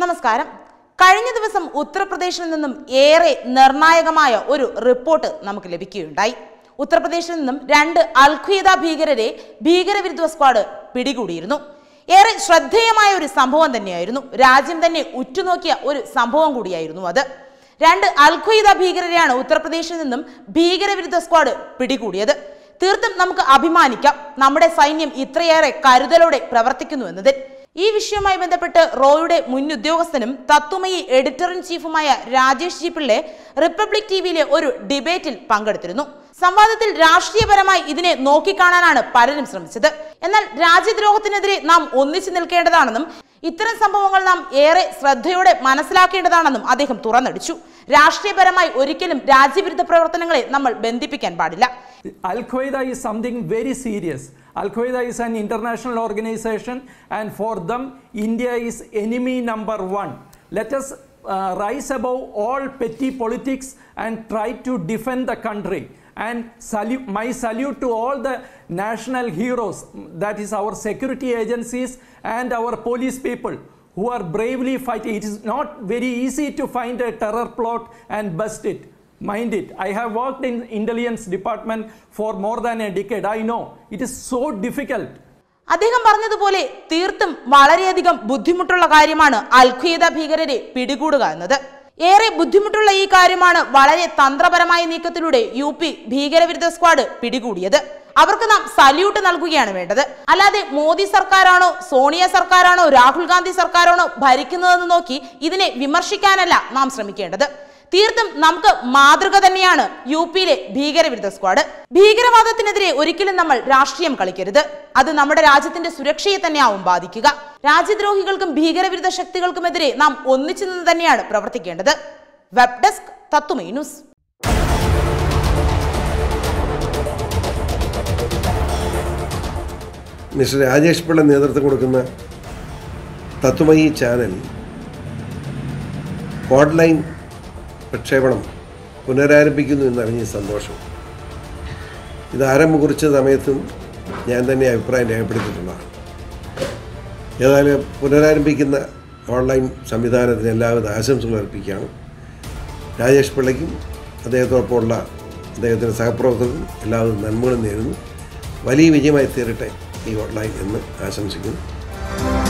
നമസ്കാരം കഴിഞ്ഞ ദിവസം ഉത്തർപ്രദേശിൽ നിന്നും ഏറെ നിർണായകമായ ഒരു റിപ്പോർട്ട് നമുക്ക് ലഭിക്കുകയുണ്ടായി ഉത്തർപ്രദേശിൽ നിന്നും രണ്ട് അൽഖ്വീദ ഭീകരരെ ഭീകരവിരുദ്ധ സ്ക്വാഡ് പിടികൂടിയിരുന്നു ഏറെ ശ്രദ്ധേയമായ ഒരു സംഭവം തന്നെയായിരുന്നു രാജ്യം തന്നെ ഉറ്റുനോക്കിയ ഒരു സംഭവം കൂടിയായിരുന്നു അത് രണ്ട് അൽഖ്വയ്ദ ഭീകരരെയാണ് ഉത്തർപ്രദേശിൽ നിന്നും ഭീകരവിരുദ്ധ സ്ക്വാഡ് പിടികൂടിയത് തീർത്തും നമുക്ക് അഭിമാനിക്കാം നമ്മുടെ സൈന്യം ഇത്രയേറെ കരുതലോടെ പ്രവർത്തിക്കുന്നു എന്നതിൽ ഈ വിഷയവുമായി ബന്ധപ്പെട്ട് റോയുടെ മുൻ ഉദ്യോഗസ്ഥനും തത്വമയി എഡിറ്റർ ഇൻ ചീഫുമായ രാജേഷ് ജി പിള്ളെ റിപ്പബ്ലിക് ടിവിയിലെ ഒരു ഡിബേറ്റിൽ പങ്കെടുത്തിരുന്നു സംവാദത്തിൽ രാഷ്ട്രീയപരമായി ഇതിനെ നോക്കിക്കാണാനാണ് പലരും ശ്രമിച്ചത് എന്നാൽ രാജ്യദ്രോഹത്തിനെതിരെ നാം ഒന്നിച്ചു നിൽക്കേണ്ടതാണെന്നും ഇത്തരം സംഭവങ്ങൾ നാം ഏറെ ശ്രദ്ധയോടെ മനസ്സിലാക്കേണ്ടതാണെന്നും അദ്ദേഹം തുറന്നടിച്ചു രാഷ്ട്രീയപരമായി ഒരിക്കലും രാജ്യവിരുദ്ധ പ്രവർത്തനങ്ങളെ നമ്മൾ ബന്ധിപ്പിക്കാൻ പാടില്ല Al Qaeda is something very serious. Al Qaeda is an international organization, and for them, India is enemy number one. Let us uh, rise above all petty politics and try to defend the country. And salute, my salute to all the national heroes, that is our security agencies and our police people who are bravely fighting. It is not very easy to find a terror plot and bust it. Mind it, I have worked in intelligence department for more than a decade. I know it is so difficult. അദ്ദേഹം പറഞ്ഞതുപോലെ തീർത്തും വളരെയധികം ബുദ്ധിമുട്ടുള്ള കാര്യമാണ് അൽഖ്വയ്ദ ഭീകരരെ പിടികൂടുക എന്നത് ഏറെ ബുദ്ധിമുട്ടുള്ള ഈ കാര്യമാണ് വളരെ തന്ത്രപരമായ നീക്കത്തിലൂടെ യു പി ഭീകരവിരുദ്ധ സ്ക്വാഡ് പിടികൂടിയത് അവർക്ക് നാം സല്യൂട്ട് നൽകുകയാണ് വേണ്ടത് അല്ലാതെ മോദി സർക്കാരാണോ സോണിയ സർക്കാരാണോ രാഹുൽ ഗാന്ധി സർക്കാരാണോ ഭരിക്കുന്നതെന്ന് നോക്കി ഇതിനെ വിമർശിക്കാനല്ല നാം ശ്രമിക്കേണ്ടത് തീർത്തും നമുക്ക് മാതൃക തന്നെയാണ് യു പിയിലെ ഭീകരവിരുദ്ധ സ്ക്വാഡ് ഭീകരവാദത്തിനെതിരെ ഒരിക്കലും നമ്മൾ രാഷ്ട്രീയം കളിക്കരുത് അത് നമ്മുടെ രാജ്യത്തിന്റെ സുരക്ഷയെ തന്നെയാവും ബാധിക്കുക രാജ്യദ്രോഹികൾക്കും ഭീകരവിരുദ്ധ ശക്തികൾക്കുമെതിരെ നാം ഒന്നിച്ചു നിന്ന് തന്നെയാണ് പ്രവർത്തിക്കേണ്ടത് web desk Tatwamayi news mister Rajesh Pillai നേതൃത്വം കൊടുക്കുന്ന തത്വമയി ചാനൽ ഓൺലൈൻ പ്രക്ഷേപണം പുനരാരംഭിക്കുന്നു എന്നറിഞ്ഞ സന്തോഷം ഇത് ആരംഭം കുറിച്ച സമയത്തും ഞാൻ തന്നെ അഭിപ്രായം രേഖപ്പെടുത്തിയിട്ടുള്ളതാണ് ഏതായാലും പുനരാരംഭിക്കുന്ന ഓൺലൈൻ സംവിധാനത്തിന് എല്ലാവിധ ആശംസകൾ അർപ്പിക്കുകയാണ് രാജേഷ് പിള്ളയ്ക്കും അദ്ദേഹത്തോടൊപ്പമുള്ള അദ്ദേഹത്തിൻ്റെ സഹപ്രവർത്തകർക്കും എല്ലാവിധ നന്മകളും നേരുന്നു വലിയ വിജയമായി തീരട്ടെ ഈ ഓൺലൈൻ എന്ന് ആശംസിക്കുന്നു